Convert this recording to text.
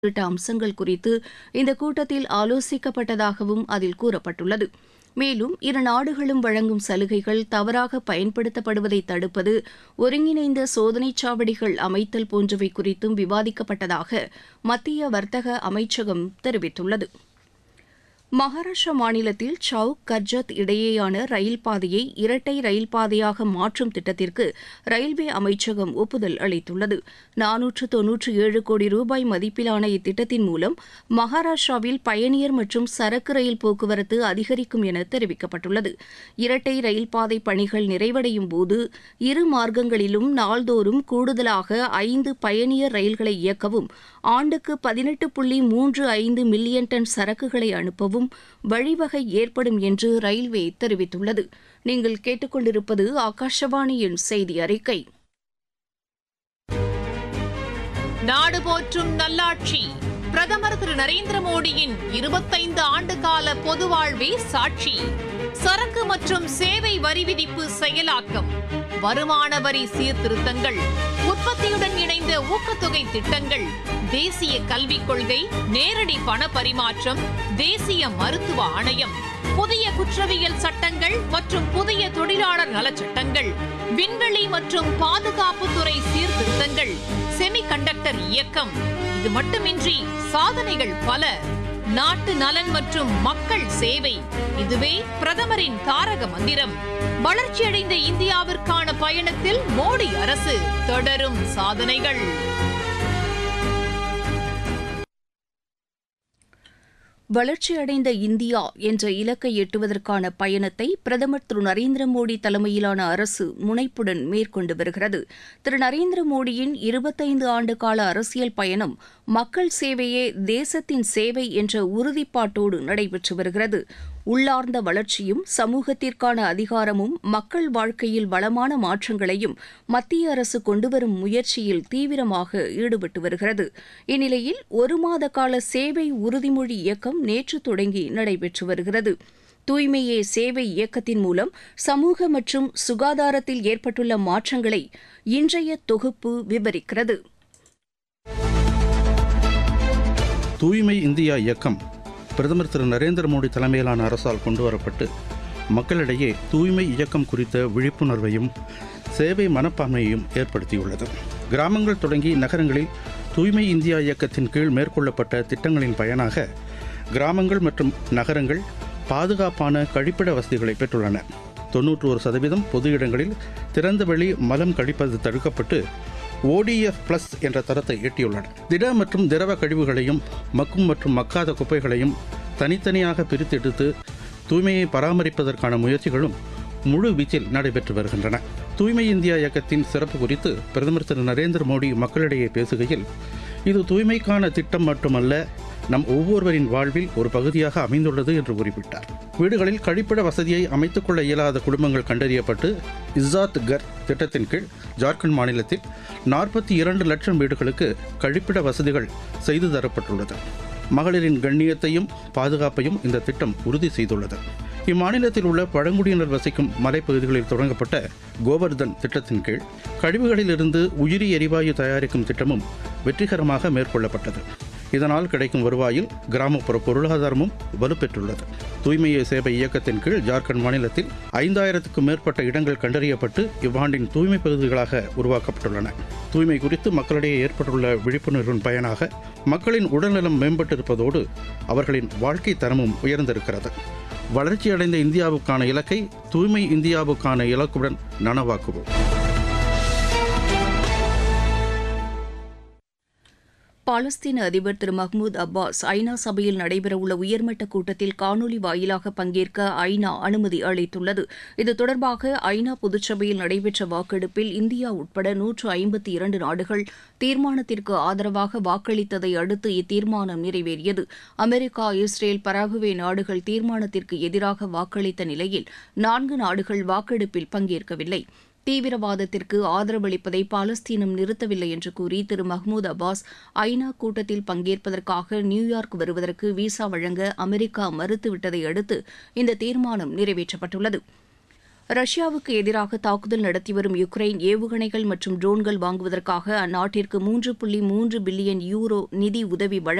உள்ளிட்ட அம்சங்கள் குறித்து இந்த கூட்டத்தில் ஆலோசிக்கப்பட்டதாகவும் அதில் கூறப்பட்டுள்ளது மேலும் இரு நாடுகளும் வழங்கும் சலுகைகள் தவறாக பயன்படுத்தப்படுவதை தடுப்பது ஒருங்கிணைந்த சோதனைச் சாவடிகள் அமைத்தல் போன்றவை குறித்தும் விவாதிக்கப்பட்டதாக மத்திய வர்த்தக அமைச்சகம் தெரிவித்துள்ளது மகாராஷ்டிரா மாநிலத்தில் சவுக் கர்ஜத் இடையேயான ரயில் பாதையை இரட்டை ரயில் பாதையாக மாற்றும் திட்டத்திற்கு ரயில்வே அமைச்சகம் ஒப்புதல் அளித்துள்ளது நானூற்று தொன்னூற்று ஏழு கோடி ரூபாய் மதிப்பிலான இத்திட்டத்தின் மூலம் மகாராஷ்டிராவில் பயணியர் மற்றும் சரக்கு ரயில் போக்குவரத்து அதிகரிக்கும் என தெரிவிக்கப்பட்டுள்ளது இரட்டை ரயில் பாதை பணிகள் நிறைவடையும் போது இரு மார்க்கங்களிலும் நாள்தோறும் கூடுதலாக ஐந்து பயணியர் ரயில்களை இயக்கவும் ஆண்டுக்கு பதினெட்டு புள்ளி மூன்று ஐந்து மில்லியன் டன் சரக்குகளை அனுப்பவும் வழிவகை ஏற்படும் என்று ரயில்வே தெரிவித்துள்ளது நீங்கள் கேட்டுக்கொண்டிருப்பது ஆகாஷவாணியின் செய்தி அறிக்கை நாடு போற்றும் நல்லாட்சி பிரதமர் திரு நரேந்திர மோடியின் இருபத்தைந்து ஆண்டு கால பொது வாழ்வே சாட்சி சரக்கு மற்றும் சேவை வரி விதிப்பு செயலாக்கம் வருமான வரி சீர்திருத்தங்கள் உற்பத்தியுடன் இணைந்த ஊக்கத்தொகை திட்டங்கள் தேசிய கல்விக் கொள்கை நேரடி பண பரிமாற்றம் தேசிய மருத்துவ ஆணையம் புதிய குற்றவியல் சட்டங்கள் மற்றும் புதிய தொழிலாளர் நலச்சட்டங்கள் விண்வெளி மற்றும் பாதுகாப்புத்துறை சீர்திருத்தங்கள் செமிகண்டக்டர் இயக்கம் இது மட்டுமின்றி சாதனைகள் பல நாட்டு நலன் மற்றும் மக்கள் சேவை இதுவே பிரதமரின் தாரக மந்திரம் வளர்ச்சியடைந்த இந்தியாவிற்கான பயணத்தில் மோடி அரசு தொடரும் சாதனைகள் வளர்ச்சியடைந்த இந்தியா என்ற இலக்கை எட்டுவதற்கான பயணத்தை பிரதமர் திரு நரேந்திர மோடி தலைமையிலான அரசு முனைப்புடன் மேற்கொண்டு வருகிறது திரு நரேந்திர மோடியின் இருபத்தைந்து ஆண்டு கால அரசியல் பயணம் மக்கள் சேவையே தேசத்தின் சேவை என்ற உறுதிப்பாட்டோடு நடைபெற்று வருகிறது உள்ளார்ந்த வளர்ச்சியும் சமூகத்திற்கான அதிகாரமும் மக்கள் வாழ்க்கையில் வளமான மாற்றங்களையும் மத்திய அரசு கொண்டுவரும் முயற்சியில் தீவிரமாக ஈடுபட்டு வருகிறது இந்நிலையில் ஒரு மாத கால சேவை உறுதிமொழி இயக்கம் நேற்று தொடங்கி நடைபெற்று வருகிறது தூய்மையே சேவை இயக்கத்தின் மூலம் சமூக மற்றும் சுகாதாரத்தில் ஏற்பட்டுள்ள மாற்றங்களை இன்றைய தொகுப்பு விவரிக்கிறது தூய்மை இந்தியா இயக்கம் பிரதமர் திரு நரேந்திர மோடி தலைமையிலான அரசால் கொண்டுவரப்பட்டு மக்களிடையே தூய்மை இயக்கம் குறித்த விழிப்புணர்வையும் சேவை மனப்பான்மையையும் ஏற்படுத்தியுள்ளது கிராமங்கள் தொடங்கி நகரங்களில் தூய்மை இந்தியா இயக்கத்தின் கீழ் மேற்கொள்ளப்பட்ட திட்டங்களின் பயனாக கிராமங்கள் மற்றும் நகரங்கள் பாதுகாப்பான கழிப்பிட வசதிகளை பெற்றுள்ளன தொன்னூற்று ஒரு சதவீதம் பொது இடங்களில் திறந்தவெளி மலம் கழிப்பது தடுக்கப்பட்டு ஓடிஎஃப் பிளஸ் என்ற தரத்தை எட்டியுள்ளன திட மற்றும் திரவ கழிவுகளையும் மக்கும் மற்றும் மக்காத குப்பைகளையும் தனித்தனியாக பிரித்தெடுத்து தூய்மையை பராமரிப்பதற்கான முயற்சிகளும் முழு வீச்சில் நடைபெற்று வருகின்றன தூய்மை இந்தியா இயக்கத்தின் சிறப்பு குறித்து பிரதமர் திரு நரேந்திர மோடி மக்களிடையே பேசுகையில் இது தூய்மைக்கான திட்டம் மட்டுமல்ல நம் ஒவ்வொருவரின் வாழ்வில் ஒரு பகுதியாக அமைந்துள்ளது என்று குறிப்பிட்டார் வீடுகளில் கழிப்பிட வசதியை அமைத்துக் கொள்ள இயலாத குடும்பங்கள் கண்டறியப்பட்டு இஸ்ஸாத் கர் திட்டத்தின் கீழ் ஜார்க்கண்ட் மாநிலத்தில் நாற்பத்தி இரண்டு லட்சம் வீடுகளுக்கு கழிப்பிட வசதிகள் செய்து தரப்பட்டுள்ளது மகளிரின் கண்ணியத்தையும் பாதுகாப்பையும் இந்த திட்டம் உறுதி செய்துள்ளது இம்மாநிலத்தில் உள்ள பழங்குடியினர் வசிக்கும் மலைப்பகுதிகளில் தொடங்கப்பட்ட கோவர்தன் திட்டத்தின் கீழ் கழிவுகளிலிருந்து உயிரி எரிவாயு தயாரிக்கும் திட்டமும் வெற்றிகரமாக மேற்கொள்ளப்பட்டது இதனால் கிடைக்கும் வருவாயில் கிராமப்புற பொருளாதாரமும் வலுப்பெற்றுள்ளது தூய்மையை சேவை இயக்கத்தின் கீழ் ஜார்க்கண்ட் மாநிலத்தில் ஐந்தாயிரத்துக்கும் மேற்பட்ட இடங்கள் கண்டறியப்பட்டு இவ்வாண்டின் தூய்மை பகுதிகளாக உருவாக்கப்பட்டுள்ளன தூய்மை குறித்து மக்களிடையே ஏற்பட்டுள்ள விழிப்புணர்வின் பயனாக மக்களின் உடல்நலம் மேம்பட்டிருப்பதோடு அவர்களின் வாழ்க்கை தரமும் உயர்ந்திருக்கிறது வளர்ச்சியடைந்த இந்தியாவுக்கான இலக்கை தூய்மை இந்தியாவுக்கான இலக்குடன் நனவாக்குவோம் பாலஸ்தீன அதிபர் திரு மஹ்மூத் அப்பாஸ் ஐநா சபையில் நடைபெறவுள்ள உயர்மட்ட கூட்டத்தில் காணொலி வாயிலாக பங்கேற்க ஐநா அனுமதி அளித்துள்ளது இது தொடர்பாக ஐநா பொதுச்சபையில் நடைபெற்ற வாக்கெடுப்பில் இந்தியா உட்பட நூற்று ஐம்பத்தி இரண்டு நாடுகள் தீர்மானத்திற்கு ஆதரவாக வாக்களித்ததை அடுத்து இத்தீர்மானம் நிறைவேறியது அமெரிக்கா இஸ்ரேல் பராகுவே நாடுகள் தீர்மானத்திற்கு எதிராக வாக்களித்த நிலையில் நான்கு நாடுகள் வாக்கெடுப்பில் பங்கேற்கவில்லை தீவிரவாதத்திற்கு ஆதரவளிப்பதை பாலஸ்தீனம் நிறுத்தவில்லை என்று கூறி திரு மஹ்மூத் அப்பாஸ் ஐநா கூட்டத்தில் பங்கேற்பதற்காக நியூயார்க் வருவதற்கு விசா வழங்க அமெரிக்கா மறுத்துவிட்டதை அடுத்து இந்த தீர்மானம் நிறைவேற்றப்பட்டுள்ளது ரஷ்யாவுக்கு எதிராக தாக்குதல் நடத்தி வரும் யுக்ரைன் ஏவுகணைகள் மற்றும் ட்ரோன்கள் வாங்குவதற்காக அந்நாட்டிற்கு மூன்று புள்ளி மூன்று பில்லியன் யூரோ நிதி உதவி வழங்க